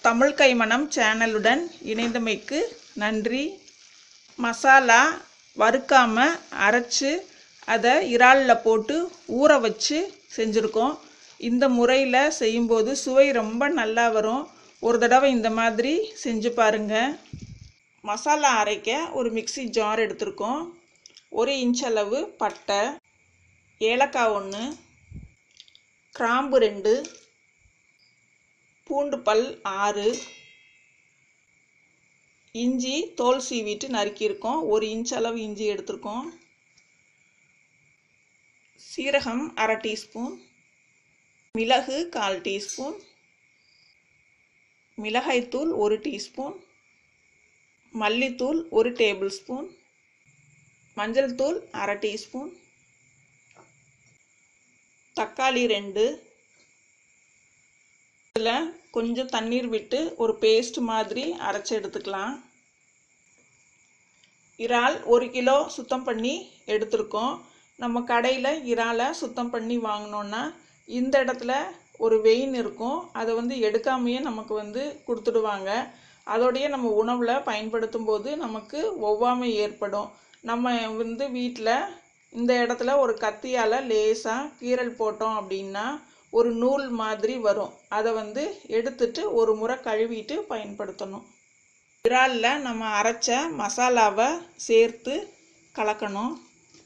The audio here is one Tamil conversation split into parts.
தமிழ் கைமணம் சேனலுடன் இணைந்தமைக்கு நன்றி மசாலா வறுக்காம அரைச்சு அதை இறாலில் போட்டு ஊற வச்சு செஞ்சுருக்கோம் இந்த முறையில் செய்யும்போது சுவை ரொம்ப நல்லா வரும் ஒரு தடவை இந்த மாதிரி செஞ்சு பாருங்க மசாலா அரைக்க ஒரு மிக்ஸி ஜார் எடுத்திருக்கோம் ஒரு இன்ச் அளவு பட்டை ஏலக்காய் ஒன்று கிராம்பு ரெண்டு பூண்டு பல் ஆறு இஞ்சி தோல் சீவிட்டு நறுக்கியிருக்கோம் ஒரு இன்ச் அளவு இஞ்சி எடுத்திருக்கோம் சீரகம் அரை டீஸ்பூன் மிளகு கால் டீஸ்பூன் மிளகாய்த்தூள் ஒரு டீஸ்பூன் மல்லித்தூள் ஒரு டேபிள் ஸ்பூன் மஞ்சள் தூள் அரை டீஸ்பூன் தக்காளி ரெண்டு இதில் கொஞ்சம் தண்ணீர் விட்டு ஒரு பேஸ்ட் மாதிரி அரைச்சி எடுத்துக்கலாம் இறால் ஒரு கிலோ சுத்தம் பண்ணி எடுத்திருக்கோம் நம்ம கடையில் இறாலை சுத்தம் பண்ணி வாங்கினோன்னா இந்த இடத்துல ஒரு வெயின் இருக்கும் அதை வந்து எடுக்காமையே நமக்கு வந்து கொடுத்துடுவாங்க அதோடைய நம்ம உணவில் பயன்படுத்தும் போது நமக்கு ஒவ்வாமை ஏற்படும் நம்ம வந்து வீட்டில் இந்த இடத்துல ஒரு கத்தியால் லேசாக கீரல் போட்டோம் அப்படின்னா ஒரு நூல் மாதிரி வரும் அதை வந்து எடுத்துட்டு ஒரு முறை கழுவிட்டு பயன்படுத்தணும் இறாலில் நம்ம அரைச்ச மசாலாவை சேர்த்து கலக்கணும்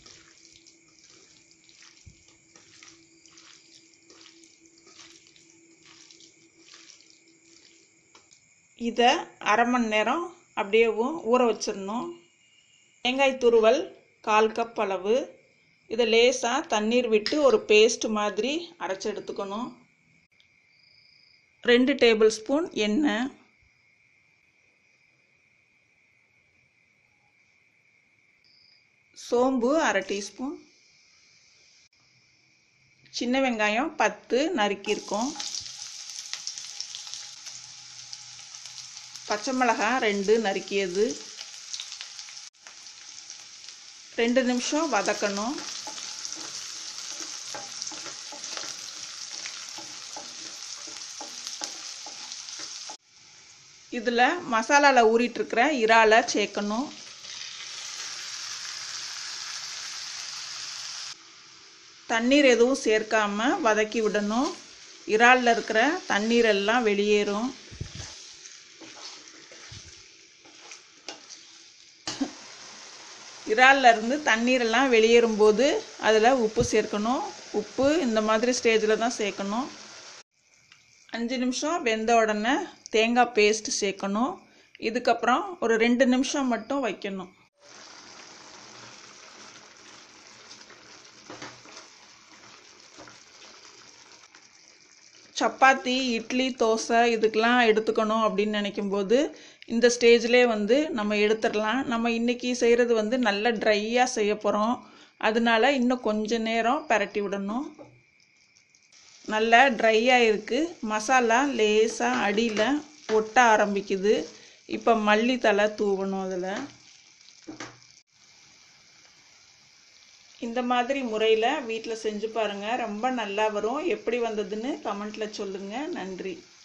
இதை அரை மணி நேரம் அப்படியேவும் ஊற வச்சிடணும் தேங்காய் துருவல் கால் கப் அளவு இதை லேசாக தண்ணீர் விட்டு ஒரு பேஸ்ட் மாதிரி அரைச்சி எடுத்துக்கணும் ரெண்டு டேபிள் ஸ்பூன் எண்ணெய் சோம்பு அரை டீஸ்பூன் சின்ன வெங்காயம் பத்து நறுக்கியிருக்கோம் பச்சை மிளகாய் ரெண்டு நறுக்கியது ரெண்டு நிமிஷம் வதக்கணும் இதில் மசாலாவில் ஊறிட்டுருக்கிற இறாலை சேர்க்கணும் தண்ணீர் எதுவும் சேர்க்காம வதக்கி விடணும் இறாலில் இருக்கிற தண்ணீர் எல்லாம் வெளியேறும் இறாலில் இருந்து தண்ணீரெல்லாம் வெளியேறும்போது அதில் உப்பு சேர்க்கணும் உப்பு இந்த மாதிரி ஸ்டேஜில் தான் சேர்க்கணும் அஞ்சு நிமிஷம் வெந்த உடனே தேங்காய் பேஸ்ட் சேர்க்கணும் இதுக்கப்புறம் ஒரு ரெண்டு நிமிஷம் மட்டும் வைக்கணும் சப்பாத்தி இட்லி தோசை இதுக்கெலாம் எடுத்துக்கணும் அப்படின்னு நினைக்கும்போது இந்த ஸ்டேஜ்லேயே வந்து நம்ம எடுத்துடலாம் நம்ம இன்றைக்கி செய்கிறது வந்து நல்ல ட்ரையாக செய்ய போகிறோம் அதனால இன்னும் கொஞ்ச நேரம் பரட்டி விடணும் நல்லா ட்ரையாக இருக்குது மசாலா லேசாக அடியில் ஒட்ட ஆரம்பிக்குது இப்போ மல்லித்தலை தூவணும் அதில் இந்த மாதிரி முறையில் வீட்டில் செஞ்சு பாருங்கள் ரொம்ப நல்லா வரும் எப்படி வந்ததுன்னு கமெண்ட்டில் சொல்லுங்கள் நன்றி